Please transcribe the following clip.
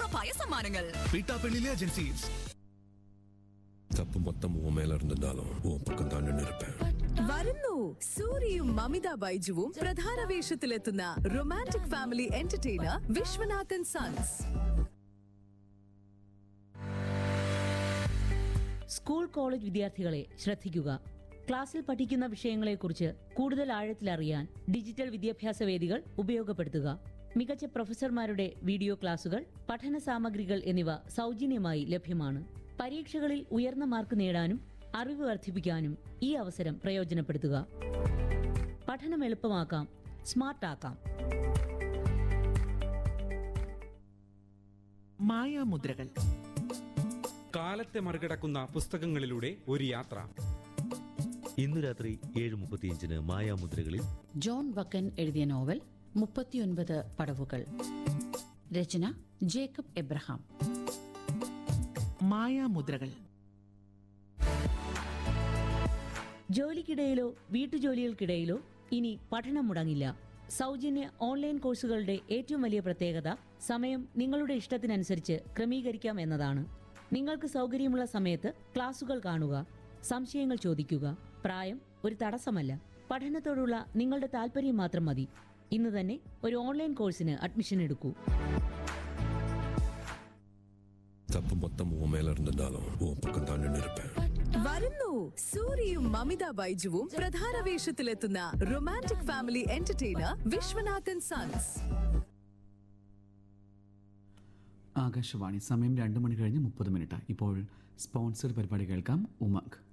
ഉറപ്പായ സമ്മാനങ്ങൾ பீட்டாப்பள்ளியிலே ஏஜென்சிஸ் தப்பு மொத்தம் உன் மேல இருந்திருந்தாலும் உன் பக்கம் தான் நின்று இருப்பேன் വരുന്നു സൂര്യയും മമിത ബൈജുവും പ്രധാന വേഷത്തിലെത്തുന്ന romantic family entertainer Viswanathan sons school college വിദ്യാർത്ഥികളെ ശ്രദ്ധിക്കുക ക്ലാസ്സിൽ പഠിക്കുന്ന വിഷയങ്ങളെക്കുറിച്ച് കൂടുതൽ ആഴത്തിലറിയാൻ ഡിജിറ്റൽ വിദ്യാഭ്യാസ വേദികൾ ഉപയോഗപ്പെടുത്തുക മികച്ച പ്രൊഫസർമാരുടെ വീഡിയോ ക്ലാസുകൾ പഠന സാമഗ്രികൾ എന്നിവ സൗജന്യമായി ലഭ്യമാണ് പരീക്ഷകളിൽ ഉയർന്ന മാർക്ക് നേടാനും അറിവ് വർദ്ധിപ്പിക്കാനും ഈ അവസരം പ്രയോജനപ്പെടുത്തുക പഠനം എളുപ്പമാക്കാം സ്മാർട്ടാക്കാം മായാമുദ്രകൾ കാലത്തെ മറികടക്കുന്ന പുസ്തകങ്ങളിലൂടെ ഒരു യാത്ര ഇന്നു രാത്രി ഏഴ് മുപ്പത്തിയഞ്ചിന് മായാമുദ്രകളിൽ ജോൺ വക്കൻ എഴുതിയ നോവൽ മുപ്പത്തിയൊൻപത് പടവുകൾ രചന ജേക്കബ് എബ്രഹാം മായാമുദ്രകൾ ജോലിക്കിടയിലോ വീട്ടുജോലികൾക്കിടയിലോ ഇനി പഠനം മുടങ്ങില്ല സൗജന്യ ഓൺലൈൻ കോഴ്സുകളുടെ ഏറ്റവും വലിയ പ്രത്യേകത സമയം നിങ്ങളുടെ ഇഷ്ടത്തിനനുസരിച്ച് ക്രമീകരിക്കാം എന്നതാണ് നിങ്ങൾക്ക് സൗകര്യമുള്ള സമയത്ത് ക്ലാസുകൾ കാണുക സംശയങ്ങൾ ചോദിക്കുക പ്രായം ഒരു തടസ്സമല്ല പഠനത്തോടുള്ള നിങ്ങളുടെ താല്പര്യം മാത്രം മതി ഇന്ന് തന്നെ ഒരു ഓൺലൈൻ കോഴ്സിന് അഡ്മിഷൻ എടുക്കൂ தப்பு மொத்தம் உன் மேல இருந்திருந்தாலும் உன் பக்கம் தான் நின்று இருப்பேன் വരുന്നു സൂര്യയും മമിത ബൈജുവും പ്രധാന വേഷത്തിലെത്തുന്ന romantic family entertainer Viswanathan sons Akashvani സമയം രണ്ട് മണി കഴിഞ്ഞ് മുപ്പത് മിനിറ്റ് ഇപ്പോൾ സ്പോൺസർ പരിപാടി കേൾക്കാം ഉമക്